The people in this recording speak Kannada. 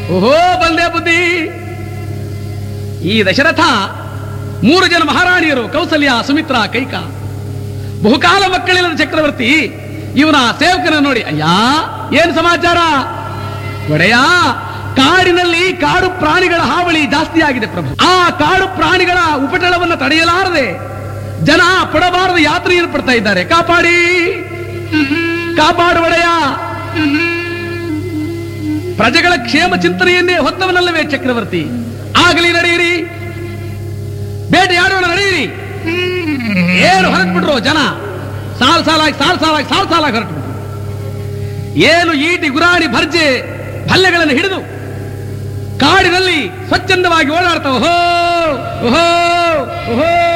ಓಹೋ ಬಂದೆ ಬುದ್ಧಿ ಈ ದಶರಥ ಮೂರು ಜನ ಮಹಾರಾಣಿಯರು ಕೌಸಲ್ಯ ಸುಮಿತ್ರ ಕೈಕ ಬಹುಕಾಲ ಮಕ್ಕಳಿಲ್ಲದ ಚಕ್ರವರ್ತಿ ಇವನ ಸೇವಕನ ನೋಡಿ ಅಯ್ಯ ಏನ್ ಸಮಾಚಾರ ಒಡೆಯ ಕಾಡಿನಲ್ಲಿ ಕಾಡು ಪ್ರಾಣಿಗಳ ಹಾವಳಿ ಜಾಸ್ತಿ ಆಗಿದೆ ಪ್ರಭು ಆ ಕಾಡು ಪ್ರಾಣಿಗಳ ಉಪಟಳವನ್ನು ತಡೆಯಲಾರದೆ ಜನ ಪಡಬಾರದ ಯಾತ್ರೆಯನ್ನು ಪಡ್ತಾ ಇದ್ದಾರೆ ಕಾಪಾಡಿ ಕಾಪಾಡು ಒಡೆಯ ಪ್ರಜೆಗಳ ಕ್ಷೇಮ ಚಿಂತನೆಯನ್ನೇ ಹೊತ್ತವನಲ್ಲವೇ ಚಕ್ರವರ್ತಿ ಆಗಲಿ ನಡೆಯಿರಿ ಬೇಟೆಯಾಡೋಣ ನಡೆಯಿರಿ ಏನು ಹೊರಟ್ಬಿಟ್ರು ಜನ ಸಾಲ್ ಸಾಲಾಗಿ ಸಾಲ್ ಸಾಲಾಗಿ ಸಾಲ್ ಸಾಲಾಗಿ ಹೊರಟ್ಬಿಟ್ರು ಏನು ಈಟಿ ಗುರಾಣಿ ಭರ್ಜೆ ಭಲ್ಲೆಗಳನ್ನು ಹಿಡಿದು ಕಾಡಿನಲ್ಲಿ ಸ್ವಚ್ಛಂದವಾಗಿ ಓಡಾಡ್ತಾವ ಓಹೋ ಓಹೋ ಓಹೋ